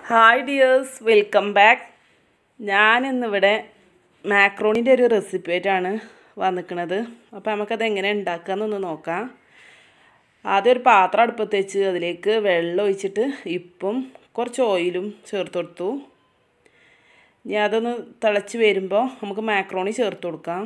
hi dears welcome back ഞാനിന്നിവിടെ മാക്രോണിൻ്റെ ഒരു recipe ആയിട്ടാണ് വന്നിക്കണത് അപ്പോൾ നമുക്കത് എങ്ങനെ ഉണ്ടാക്കാമെന്നൊന്ന് നോക്കാം ആദ്യം ഒരു പാത്രം അടുപ്പത്ത് വെച്ച് അതിലേക്ക് വെള്ളം ഒഴിച്ചിട്ട് ഇപ്പം കുറച്ച് ഓയിലും ചേർത്ത് കൊടുത്തു ഇനി അതൊന്ന് തിളച്ച് വരുമ്പോൾ നമുക്ക് മാക്രോണി ചേർത്ത് കൊടുക്കാം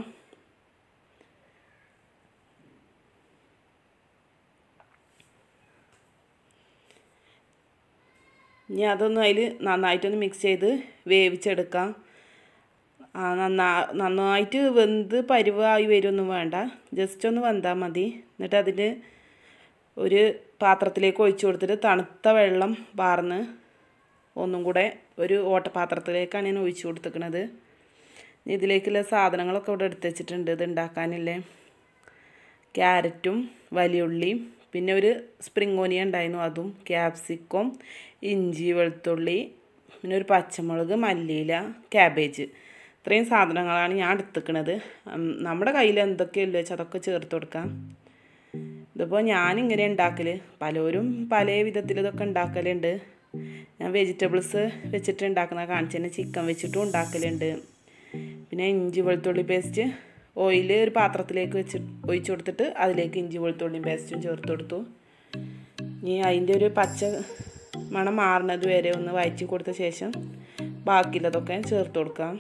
ഇനി അതൊന്ന് അതിൽ നന്നായിട്ടൊന്ന് മിക്സ് ചെയ്ത് വേവിച്ചെടുക്കാം നന്നാ നന്നായിട്ട് വെന്ത് പരുവായി വരുമൊന്നും വേണ്ട ജസ്റ്റ് ഒന്ന് വെന്താൽ മതി എന്നിട്ട് അതിന് ഒരു പാത്രത്തിലേക്ക് ഒഴിച്ചു കൊടുത്തിട്ട് തണുത്ത വെള്ളം പാർന്ന് ഒന്നും കൂടെ ഒരു ഓട്ടപാത്രത്തിലേക്കാണ് ഞാൻ ഒഴിച്ചു കൊടുത്തിരിക്കുന്നത് ഇതിലേക്കുള്ള സാധനങ്ങളൊക്കെ ഇവിടെ എടുത്ത് വെച്ചിട്ടുണ്ട് ഇത് ഉണ്ടാക്കാനില്ലേ ക്യാരറ്റും വലിയുള്ളിയും പിന്നെ ഒരു സ്പ്രിംഗ് ഓനിയ ഉണ്ടായിരുന്നു അതും ക്യാപ്സിക്കം ഇഞ്ചി വെളുത്തുള്ളി പിന്നെ ഒരു പച്ചമുളക് മല്ലിയില ക്യാബേജ് ഇത്രയും സാധനങ്ങളാണ് ഞാൻ എടുത്തിക്കണത് നമ്മുടെ കയ്യിൽ എന്തൊക്കെയല്ലോ വെച്ചാൽ അതൊക്കെ ചേർത്ത് കൊടുക്കാം ഇതിപ്പോൾ ഞാനിങ്ങനെ ഉണ്ടാക്കൽ പലരും പല വിധത്തിൽ ഇതൊക്കെ ഉണ്ടാക്കലുണ്ട് ഞാൻ വെജിറ്റബിൾസ് വെച്ചിട്ട് ഉണ്ടാക്കുന്ന കാണിച്ചു തന്നെ ചിക്കൻ വെച്ചിട്ടും ഉണ്ടാക്കലുണ്ട് പിന്നെ ഇഞ്ചി വെളുത്തുള്ളി പേസ്റ്റ് ഓയിൽ ഒരു പാത്രത്തിലേക്ക് വെച്ച് ഒഴിച്ചു കൊടുത്തിട്ട് അതിലേക്ക് ഇഞ്ചി വെളുത്തുള്ളിയും പേസ്റ്റും ചേർത്ത് കൊടുത്തു ഇനി അതിൻ്റെ ഒരു പച്ച മണം മാറുന്നത് വരെ ഒന്ന് വയറ്റി കൊടുത്ത ശേഷം ബാക്കിയുള്ളതൊക്കെ ചേർത്ത് കൊടുക്കാം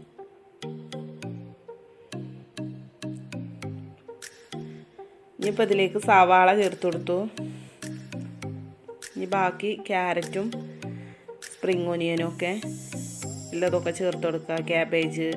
ഇനിയിപ്പോൾ ഇതിലേക്ക് സവാള ചേർത്ത് കൊടുത്തു ഇനി ബാക്കി ക്യാരറ്റും സ്പ്രിങ് ഒനിയനും ഒക്കെ ഉള്ളതൊക്കെ ചേർത്ത് കൊടുക്കുക ക്യാബേജ്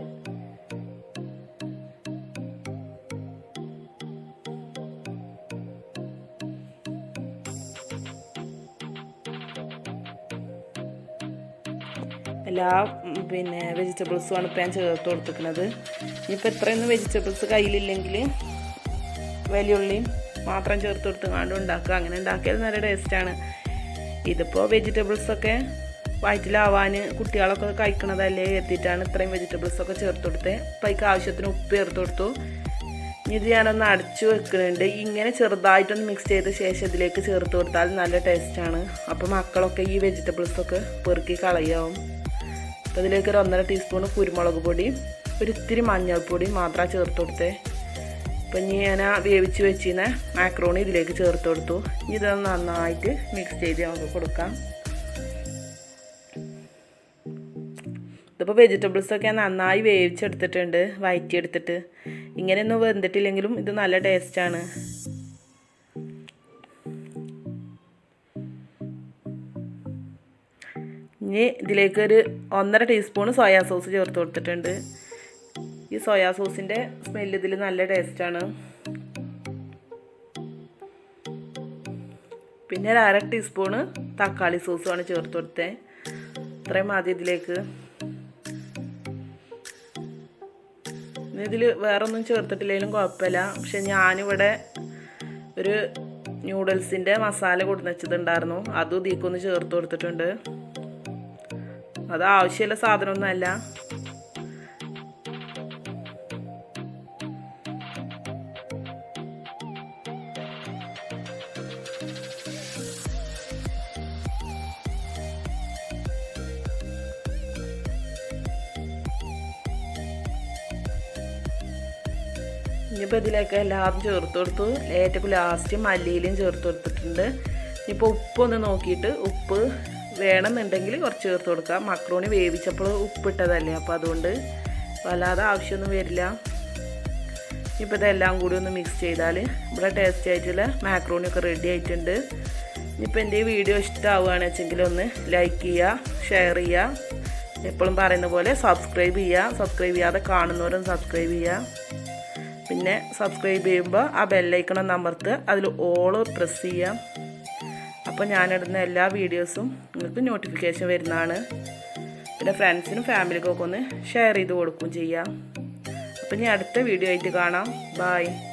എല്ലാ പിന്നെ വെജിറ്റബിൾസുമാണ് ഇപ്പം ഞാൻ ചേർത്ത് കൊടുത്തിരിക്കുന്നത് ഇനിയിപ്പോൾ ഇത്രയൊന്നും വെജിറ്റബിൾസ് കയ്യിലില്ലെങ്കിൽ വലിയുള്ളിയും മാത്രം ചേർത്ത് കൊടുത്തുകൊണ്ട് ഉണ്ടാക്കുക അങ്ങനെ ഉണ്ടാക്കിയാൽ നല്ല ടേസ്റ്റാണ് ഇതിപ്പോൾ വെജിറ്റബിൾസൊക്കെ വയറ്റിലാവാൻ കുട്ടികളൊക്കെ കഴിക്കണതല്ലേ എത്തിയിട്ടാണ് ഇത്രയും വെജിറ്റബിൾസൊക്കെ ചേർത്ത് കൊടുത്തത് അപ്പോൾ അതിക്ക് ആവശ്യത്തിന് ഉപ്പ് ചേർത്ത് കൊടുത്തു ഇത് ഞാനൊന്ന് അടച്ചു വെക്കുന്നുണ്ട് ഇങ്ങനെ ചെറുതായിട്ടൊന്ന് മിക്സ് ചെയ്ത ശേഷം ഇതിലേക്ക് ചേർത്ത് കൊടുത്താൽ നല്ല ടേസ്റ്റാണ് അപ്പോൾ മക്കളൊക്കെ ഈ വെജിറ്റബിൾസൊക്കെ പെറുക്കി കളയാവും അപ്പോൾ ഇതിലേക്ക് ഒരു ഒന്നര ടീസ്പൂൺ കുരുമുളക് പൊടി ഒരു ഇത്തിരി മഞ്ഞൾപ്പൊടി മാത്രം ചേർത്ത് കൊടുത്തേ അപ്പം ഇനി ഞാൻ വേവിച്ച് വെച്ചിരുന്ന മാക്രോണി ഇതിലേക്ക് ചേർത്ത് കൊടുത്തു ഇത് നന്നായിട്ട് മിക്സ് ചെയ്ത് നമുക്ക് കൊടുക്കാം ഇതിപ്പോൾ വെജിറ്റബിൾസൊക്കെ നന്നായി വേവിച്ചെടുത്തിട്ടുണ്ട് വയറ്റിയെടുത്തിട്ട് ഇങ്ങനെയൊന്നും വെന്തിട്ടില്ലെങ്കിലും ഇത് നല്ല ടേസ്റ്റാണ് ഇനി ഇതിലേക്ക് ഒരു ഒന്നര ടീസ്പൂൺ സോയാ സോസ് ചേർത്ത് കൊടുത്തിട്ടുണ്ട് ഈ സോയാ സോസിൻ്റെ സ്മെല്ല് ഇതിൽ നല്ല ടേസ്റ്റാണ് പിന്നെ ഒരു അര ടീസ്പൂണ് തക്കാളി സോസുമാണ് ചേർത്ത് കൊടുത്തത് ഇത്രയും മതി ഇതിലേക്ക് ഇതിൽ വേറെ ഒന്നും ചേർത്തിട്ടില്ലെങ്കിലും കുഴപ്പമില്ല പക്ഷെ ഞാനിവിടെ ഒരു ന്യൂഡിൽസിൻ്റെ മസാല കൊടുന്നുവെച്ചതുണ്ടായിരുന്നു അതും ഇതിക്കൊന്ന് ചേർത്ത് കൊടുത്തിട്ടുണ്ട് അത് ആവശ്യമുള്ള സാധനമൊന്നുമല്ല ഇനിയിപ്പോൾ ഇതിലേക്ക് എല്ലാവരും ചേർത്ത് കൊടുത്തു ഏറ്റവും ലാസ്റ്റ് മല്ലിയിലും ചേർത്ത് കൊടുത്തിട്ടുണ്ട് ഇനിയിപ്പോൾ ഉപ്പൊന്ന് നോക്കിയിട്ട് ഉപ്പ് വേണമെന്നുണ്ടെങ്കിൽ കുറച്ച് ചേർത്ത് കൊടുക്കാം മക്രോണി വേവിച്ചപ്പോൾ ഉപ്പിട്ടതല്ലേ അപ്പോൾ അതുകൊണ്ട് വല്ലാതെ ആവശ്യമൊന്നും വരില്ല ഇപ്പോൾ ഇതെല്ലാം കൂടി ഒന്ന് മിക്സ് ചെയ്താൽ ഇവിടെ ടേസ്റ്റ് ആയിട്ടുള്ള മാക്രോണി ഒക്കെ റെഡി ആയിട്ടുണ്ട് ഇനിയിപ്പോൾ എൻ്റെ ഈ വീഡിയോ ഇഷ്ടമാവുകയാണെന്ന് വെച്ചെങ്കിൽ ഒന്ന് ലൈക്ക് ചെയ്യുക ഷെയർ ചെയ്യുക എപ്പോഴും പറയുന്ന പോലെ സബ്സ്ക്രൈബ് ചെയ്യുക സബ്സ്ക്രൈബ് ചെയ്യാതെ കാണുന്നവരും സബ്സ്ക്രൈബ് ചെയ്യുക പിന്നെ സബ്സ്ക്രൈബ് ചെയ്യുമ്പോൾ ആ ബെല്ലൈക്കണം നമ്പർത്ത് അതിൽ ഓള് പ്രസ് ചെയ്യാം അപ്പോൾ ഞാനിടുന്ന എല്ലാ വീഡിയോസും നിങ്ങൾക്ക് നോട്ടിഫിക്കേഷൻ വരുന്നതാണ് പിന്നെ ഫ്രണ്ട്സിനും ഫാമിലിക്കൊക്കെ ഒന്ന് ഷെയർ ചെയ്ത് കൊടുക്കുകയും ചെയ്യാം അപ്പോൾ ഇനി അടുത്ത വീഡിയോ ആയിട്ട് കാണാം ബായ്